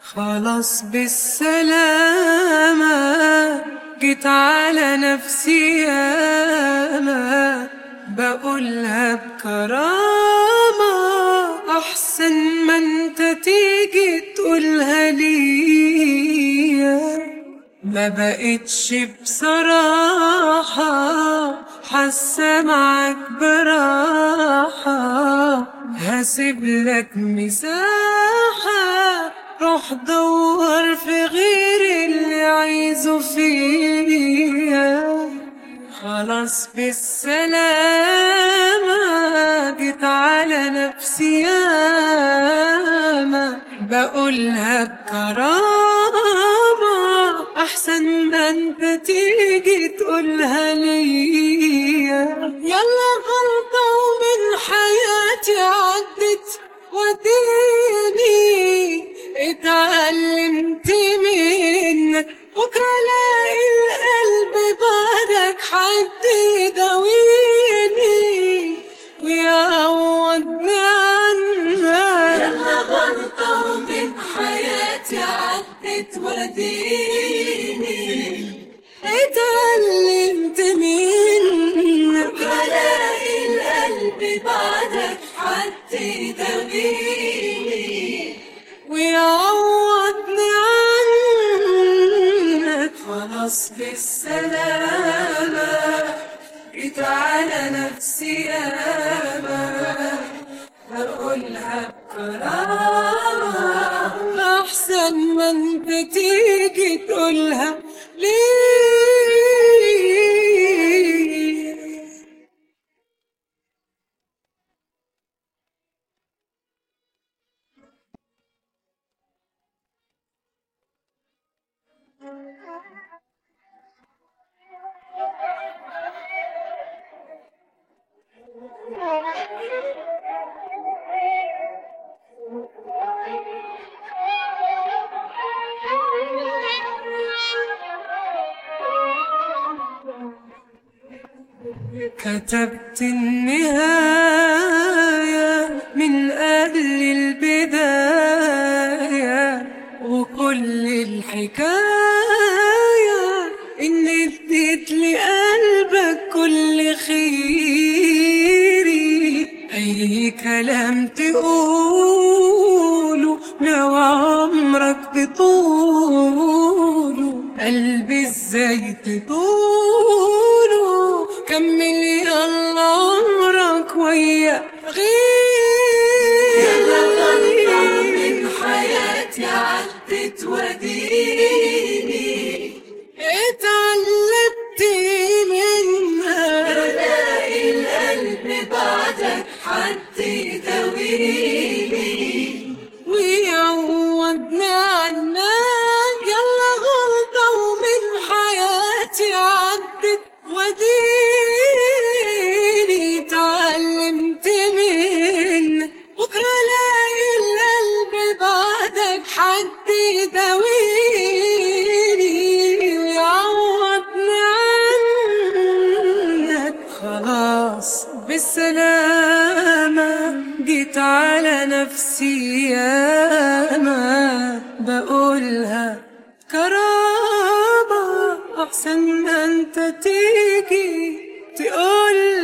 خلاص بالسلامة جيت على نفسي ياما بقولها بكرامة أحسن ما انت تيجي تقولها ليا ما بقتش بصراحة حاسة معاك براحة هسيب لك مساحة روح دور في غير اللي عايزه فيا خلاص بالسلامة جيت على نفسي ياما بقولها بكرامة أحسن ما أنت تيجي تقولها ليا يلا غلطة ومن حياتي عدت وديني اتعلمت منك بكرة الاقي القلب بعدك حد يداويني ويعوضني عنك يلا غلطة ومن حياتي عدت وديني اتعلمت منك بكرة الاقي القلب بعدك حد يداويني ويعوضني عنك خلاص بالسلامة جيت على نفسي ياما بقولها بكرامة أحسن ما أنت تيجي تقولها ليه كتبت النهاية من قبل البداية وكل الحكاية إن اديت لقلبك كل خيري أي كلام تقوله لو عمرك بطوله قلبي ازاي تطوله كمل يلا عمرك ويا يلا غلطة من غيري حياتي عدت وديني اتعلمت منها الاقي القلب بعدك حد يداويني ويعوضني عنك يلا غلطة ومن حياتي عدت وديني اتعلمت منك بكرة الاقي القلب بعدك حد يداويني ويعوضني عنك خلاص بالسلامة جيت على نفسي ياما بقولها كرامة أحسن ما أنت تيجي تقول